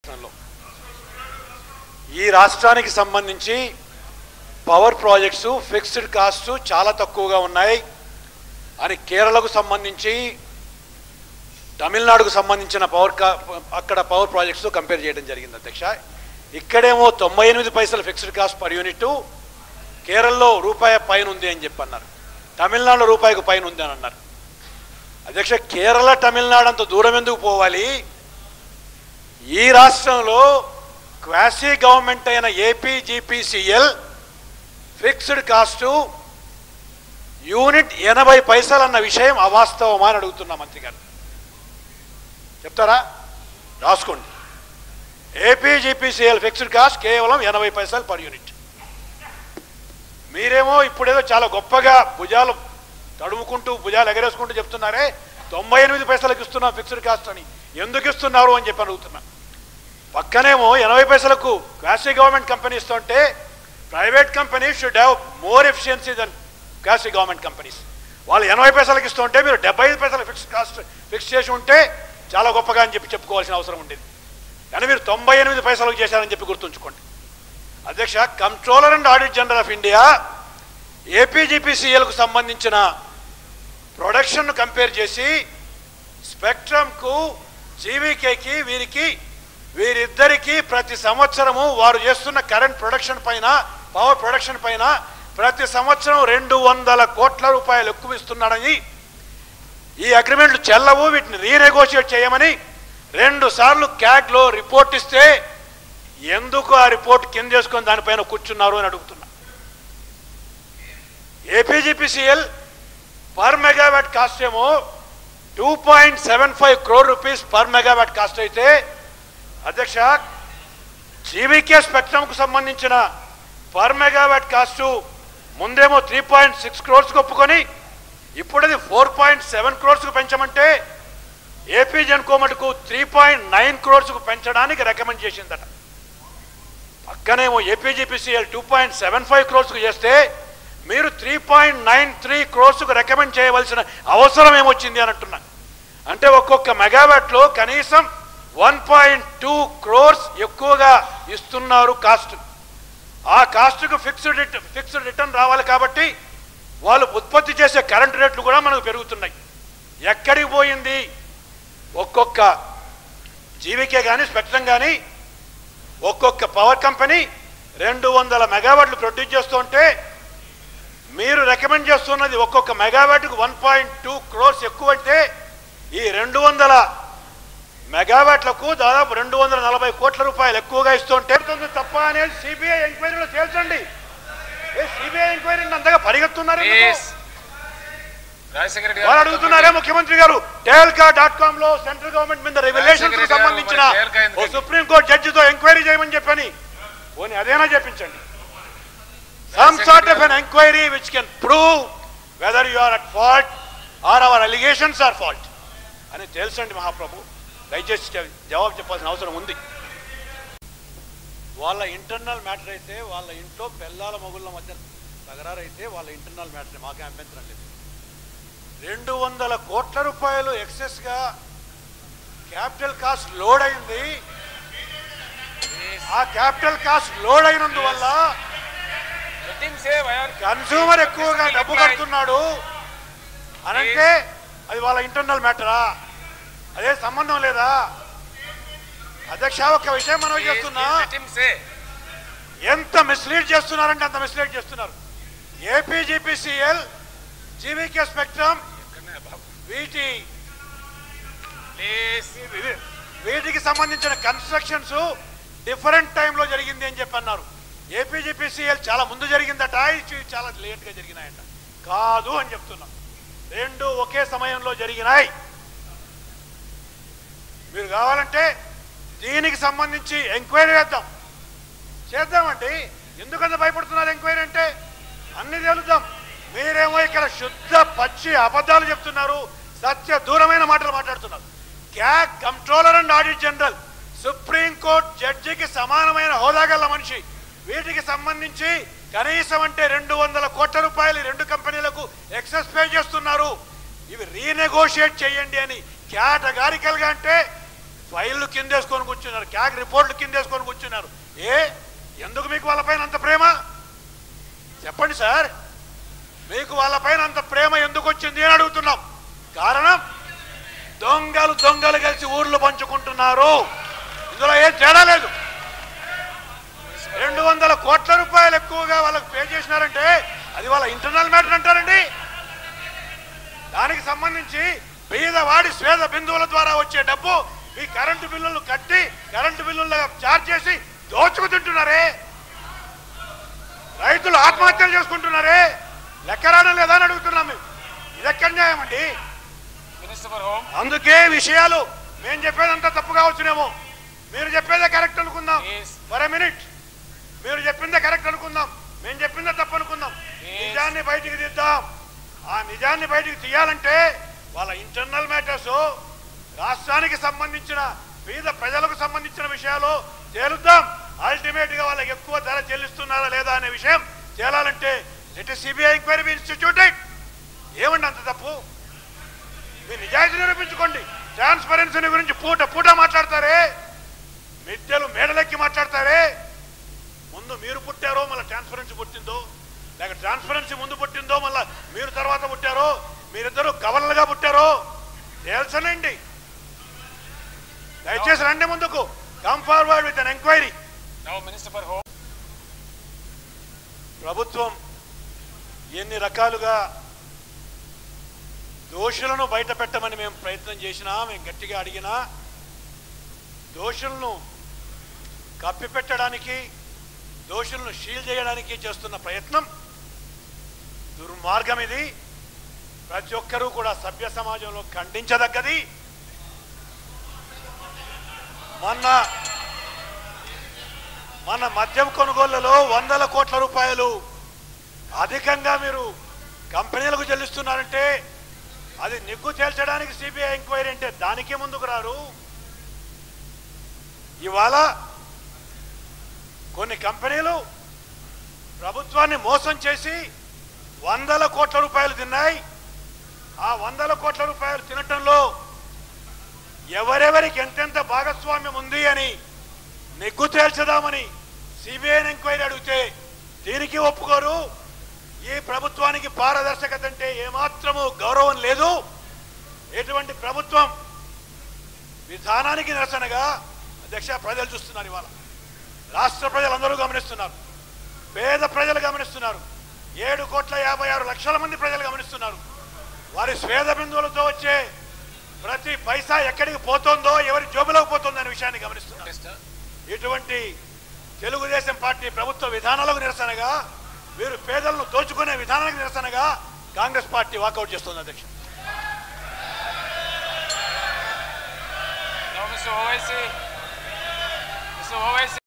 రాష్ట్రంలో ఈ రాష్ట్రానికి సంబంధించి పవర్ ప్రాజెక్ట్స్ ఫిక్స్డ్ కాస్ట్ చాలా తక్కువగా ఉన్నాయి అని కేరళకు సంబంధించి తమిళనాడుకు సంబంధించిన పవర్ కా అక్కడ పవర్ ప్రాజెక్ట్స్ కంపేర్ చేయడం జరిగింది అధ్యక్ష ఇక్కడేమో తొంభై ఎనిమిది పైసలు ఫిక్స్డ్ కాస్ట్ పర్ యూనిట్ కేరళలో రూపాయి పైన ఉంది అని చెప్పి అన్నారు తమిళనాడులో రూపాయికి పైన ఉంది అని అన్నారు అధ్యక్ష కేరళ తమిళనాడు అంత దూరం ఎందుకు పోవాలి ఈ రాష్ట్రంలో క్వాసీ గవర్నమెంట్ అయిన AP GPCL fixed cost unit ఎనభై పైసలు అన్న విషయం అవాస్తవమా అని అడుగుతున్నా మంత్రి గారు చెప్తారా రాసుకోండి ఏపీ జీపీసీఎల్ ఫిక్స్డ్ కాస్ట్ కేవలం ఎనభై పైసలు పర్ యూనిట్ మీరేమో ఇప్పుడేదో చాలా గొప్పగా భుజాలు తడుముకుంటూ భుజాలు ఎగరేసుకుంటూ చెప్తున్నారే తొంభై ఎనిమిది పైసలకు ఇస్తున్నాం ఫిక్స్డ్ కాస్ట్ అని ఎందుకు ఇస్తున్నారు అని చెప్పి అడుగుతున్నా పక్కనేమో ఎనభై పైసలకు క్వాసీ గవర్నమెంట్ కంపెనీ ఇస్తుంటే private company should have more efficiency than quasi government companies వాళ్ళు ఎనభై పైసలకు ఇస్తుంటే మీరు డెబ్బై ఐదు పైసలు ఫిక్స్ కాస్ట్ ఫిక్స్ చేసి ఉంటే చాలా గొప్పగా అని చెప్పి చెప్పుకోవాల్సిన అవసరం ఉండేది కానీ మీరు తొంభై ఎనిమిది పైసలకు చేశారని చెప్పి గుర్తుంచుకోండి అధ్యక్ష controller and audit general of India ఏపీజీపీసీఎల్కు సంబంధించిన ప్రొడక్షన్ను కంపేర్ చేసి స్పెక్ట్రమ్కు జీవీకేకి వీరికి వీరిద్దరికి ప్రతి సంవత్సరము వారు చేస్తున్న కరెంట్ ప్రొడక్షన్ పైన పవర్ ప్రొడక్షన్ పైన ప్రతి సంవత్సరం రెండు వందల కోట్ల రూపాయలు ఎక్కువ ఇస్తున్నాడని ఈ అగ్రిమెంట్లు చెల్లవు వీటిని రీనెగోషియేట్ చేయమని రెండు సార్లు క్యాగ్లో రిపోర్ట్ ఇస్తే ఎందుకు ఆ రిపోర్ట్ కింద చేసుకొని దానిపైన కూర్చున్నారు అని అడుగుతున్నా ఏపీజీపీసీఎల్ పర్ మెగావాట్ కాస్ట్ ఏమో two point seven five crore rupees per megawatt cost అయితే అధ్యక్ష జీవీకే స్పెక్ట్రమ్కు సంబంధించిన పర్ మెగావాట్ కాస్టు ముందేమో త్రీ పాయింట్ సిక్స్ క్రోర్స్కి ఒప్పుకొని ఇప్పుడు అది ఫోర్ పాయింట్ సెవెన్ క్రోర్స్కు పెంచమంటే ఏపీ జన్కోమటుకు త్రీ పాయింట్ నైన్ క్రోర్స్కు పెంచడానికి రికమెండ్ చేసిందట పక్కనేమో APGPCL two point seven five క్రోర్స్కు చేస్తే మీరు త్రీ పాయింట్ నైన్ త్రీ క్రోర్స్కు రికమెండ్ చేయవలసిన అవసరం ఏమొచ్చింది అని అంటున్నా అంటే ఒక్కొక్క మెగావాట్లో కనీసం వన్ పాయింట్ టూ క్రోర్స్ ఎక్కువగా ఇస్తున్నారు కాస్ట్ ఆ కాస్ట్కు ఫిక్స్డ్ రిట ఫిక్స్డ్ రిటర్న్ రావాలి కాబట్టి వాళ్ళు ఉత్పత్తి చేసే కరెంట్ రేట్లు కూడా మనకు పెరుగుతున్నాయి ఎక్కడికి పోయింది ఒక్కొక్క జీవికే కానీ స్పెక్ట్రం కానీ ఒక్కొక్క పవర్ కంపెనీ రెండు వందల మెగావాట్లు ప్రొడ్యూస్ చేస్తుంటే మీరు రికమెండ్ చేస్తున్నది ఒక్కొక్క మెగావాట్కు వన్ పాయింట్ టూ క్రోర్స్ ఎక్కువ అంటే ఈ రెండు వందల మెగావాట్లకు దాదాపు రెండు వందల నలభై కోట్ల రూపాయలు ఎక్కువగా ఇస్తుంటే ఉంటుంది తప్ప అనేది సిబిఐ ఎంక్వైరీలో తేల్చండి ఏ సిబిఐ ఎంక్వైరీని అంతగా పరిగెత్తున్నారు ఎందుకు? ప్లీజ్ రాజశేఖర రెడ్డి వారు అడుగుతున్నారే ముఖ్యమంత్రి గారు టేల్కా డాట్ కామ్ లో సెంట్రల్ గవర్నమెంట్ మీద రెగ్యులేషన్స్ రాజశేఖర రెడ్డి సంబంధించిన గారు మరి టేల్కా ఎందుకు? ఓ సుప్రీం కోర్టు జడ్జితో ఎంక్వైరీ చేయమని చెప్పని పోనీ అదేనా చెప్పించండి సమ్ రాజశేఖర సార్ట్ ఆఫ్ గారు- an enquiry which can prove whether you are at fault or our allegations are fault అని తెలుసండి మహాప్రభు దయచేసి చె- జవాబు చెప్పాల్సిన అవసరం ఉంది వాళ్ళ ఇంటర్నల్ మ్యాటర్ అయితే వాళ్ళ ఇంట్లో పెళ్ళాల మొగుళ్ళ మధ్య తగరారు అయితే వాళ్ళ ఇంటర్నల్ మ్యాటర్ మాకే అభ్యంతరం లేదు రెండు వందల కోట్ల రూపాయలు ఎక్సెస్గా క్యాపిటల్ కాస్ట్ లోడ్ అయింది ఆ క్యాపిటల్ కాస్ట్ లోడ్ అయినందువల్ల Let him say why are- consumer ఎక్కువగా డబ్బు కడుతున్నాడు అనంటే అది వాళ్ళ ఇంటర్నల్ మ్యాటరా అదే సంబంధం లేదా అధ్యక్ష ఒక విషయం మనం Please, చేస్తున్నా please let him say. ఎంత మిస్లీడ్ చేస్తున్నారంటే అంత మిస్లీడ్ చేస్తున్నారు ఏపీజీపీసీఎల్ జీవీకే స్పెక్ట్రమ్ ఎక్కడనే బాబు. వీటి Please. వీ- వీటికి సంబంధించిన కన్స్ట్రక్షన్స్ డిఫరెంట్ టైంలో జరిగింది అని చెప్పి అన్నారు ఏపీజీపీసీఎల్ చాలా ముందు జరిగిందట ఇవి చాలా లేట్గా జరిగినాయట కాదు అని చెప్తున్నాం రెండు ఒకే సమయంలో జరిగినాయి మీరు కావాలంటే దీనికి సంబంధించి ఎంక్వైరీ చేద్దాం చేద్దామండి ఎందుకంత భయపడుతున్నారు ఎంక్వైరీ అంటే అన్ని తేలుద్దాం మీరేమో ఇక్కడ శుద్ధ పచ్చి అబద్ధాలు చెప్తున్నారు సత్య దూరమైన మాటలు మాట్లాడుతున్నారు CAG controller and audit general supreme court జడ్జికి సమానమైన హోదా గల మనిషి వీటికి సంబంధించి కనీసం అంటే రెండు వందల కోట్ల రూపాయలు ఈ రెండు కంపెనీలకు ఎక్సెస్ పే చేస్తున్నారు ఇవి రీనెగోషియేట్ చేయండి అని కేటగారికల్గా అంటే ఫైళ్ళు కిందేసుకొని కూర్చున్నారు క్యాక్ రిపోర్ట్లు కిందేసుకొని కూర్చున్నారు ఏ ఎందుకు మీకు వాళ్ళపైన అంత ప్రేమ చెప్పండి సార్ మీకు వాళ్ళపైన అంత ప్రేమ ఎందుకు వచ్చింది అని అడుగుతున్నాం కారణం దొంగలు దొంగలు కలిసి ఊర్లు పంచుకుంటున్నారు ఇందులో ఏం తేడా లేదు రెండు వందల కోట్ల రూపాయలు ఎక్కువగా వాళ్ళకి పే చేసినారంటే అది వాళ్ళ ఇంటర్నల్ మ్యాటర్ అంటారండి దానికి సంబంధించి పేదవాడి స్వేద బిందువుల ద్వారా వచ్చే డబ్బు ఈ కరెంటు బిల్లులు కట్టి కరెంటు బిల్లులుగా చార్జ్ చేసి దోచుకు తింటున్నారే రైతులు ఆత్మహత్యలు చేసుకుంటున్నారే లెక్క రావడం లేదా అని అడుగుతున్నాం మేము ఇదెక్కడ న్యాయం అండి మినిస్టర్ ఫర్ హోమ్ అందుకే విషయాలు మేము చెప్పేదంతా తప్పు కావచ్చునేమో మీరు చెప్పేదే కరెక్ట్ అనుకుందాం Yes. ఫర్ మినిట్ మీరు చెప్పిందే కరెక్ట్ అనుకుందాం మేము చెప్పిందే తప్పు అనుకుందాం Yes. నిజాన్ని బయటికి తీద్దాం ఆ నిజాన్ని బయటికి తీయాలంటే వాళ్ళ ఇంటర్నల్ మ్యాటర్స్ రాష్ట్రానికి సంబంధించిన పేద ప్రజలకు సంబంధించిన విషయాలు తేలుద్దాం అల్టిమేట్ గా వాళ్ళకి ఎక్కువ ధర చెల్లిస్తున్నారా లేదా అనే విషయం తేలాలంటే లెట్ సిబిఐ ఎంక్వైరీ ఇన్స్టిట్యూటెడ్ ఏమండి అంత తప్పు మీరు నిజాయితీ నిరూపించుకోండి ట్రాన్స్పరెన్సీ గురించి పూట పూట మాట్లాడతారే మిద్దెలు మేడలెక్కి మాట్లాడతారే ముందు మీరు పుట్టారో మళ్ళీ ట్రాన్స్పరెన్సీ పుట్టిందో లేక ట్రాన్స్పరెన్సీ ముందు పుట్టిందో మళ్ళీ మీరు తర్వాత పుట్టారో మీరిద్దరు గవర్నర్గా పుట్టారో తేల్చనండి దయచేసి రండి ముందుకు come forward with an enquiry now minister for home ప్రభుత్వం ఎన్ని రకాలుగా దోషులను బయట పెట్టమని మేము ప్రయత్నం చేసినా మేము గట్టిగా అడిగినా దోషులను కప్పిపెట్టడానికి దోషులను షీల్ చేయడానికి చేస్తున్న ప్రయత్నం దుర్మార్గం ఇది ప్రతి ఒక్కరూ కూడా సభ్య సమాజంలో ఖండించదగ్గది మొన్న మన మద్యం కొనుగోళ్లలో వందల కోట్ల రూపాయలు అధికంగా మీరు కంపెనీలకు చెల్లిస్తున్నారంటే అది నిగ్గు తేల్చడానికి సిబిఐ ఎంక్వైరీ అంటే దానికే ముందుకు రారు ఇవాళ కొన్ని కంపెనీలు ప్రభుత్వాన్ని మోసం చేసి వందల కోట్ల రూపాయలు తిన్నాయి ఆ వందల కోట్ల రూపాయలు తినటంలో ఎవరెవరికి ఎంతెంత భాగస్వామ్యం ఉంది అని నెగ్గు తేల్చదామని సిబిఐ ఎంక్వైరీ అడిగితే దీనికి ఒప్పుకోరు ఈ ప్రభుత్వానికి పారదర్శకత అంటే ఏమాత్రము గౌరవం లేదు ఎటువంటి ప్రభుత్వం విధానానికి నిరసనగా అధ్యక్ష ప్రజలు చూస్తున్నారు ఇవాళ రాష్ట్ర ప్రజలందరూ గమనిస్తున్నారు పేద ప్రజలు గమనిస్తున్నారు ఏడు కోట్ల యాభై ఆరు లక్షల మంది ప్రజలు గమనిస్తున్నారు వారి స్వేద బిందువులతో వచ్చే ప్రతి పైసా ఎక్కడికి పోతుందో ఎవరి జోబులోకి పోతుందో అనే విషయాన్ని గమనిస్తున్నారు మినిస్టర్ ఇటువంటి తెలుగుదేశం పార్టీ ప్రభుత్వ విధానాలకు నిరసనగా వీరు పేదలను దోచుకునే విధానానికి నిరసనగా కాంగ్రెస్ పార్టీ వాకౌట్ చేస్తుంది అధ్యక్ష now mister Owaisi mister Owaisi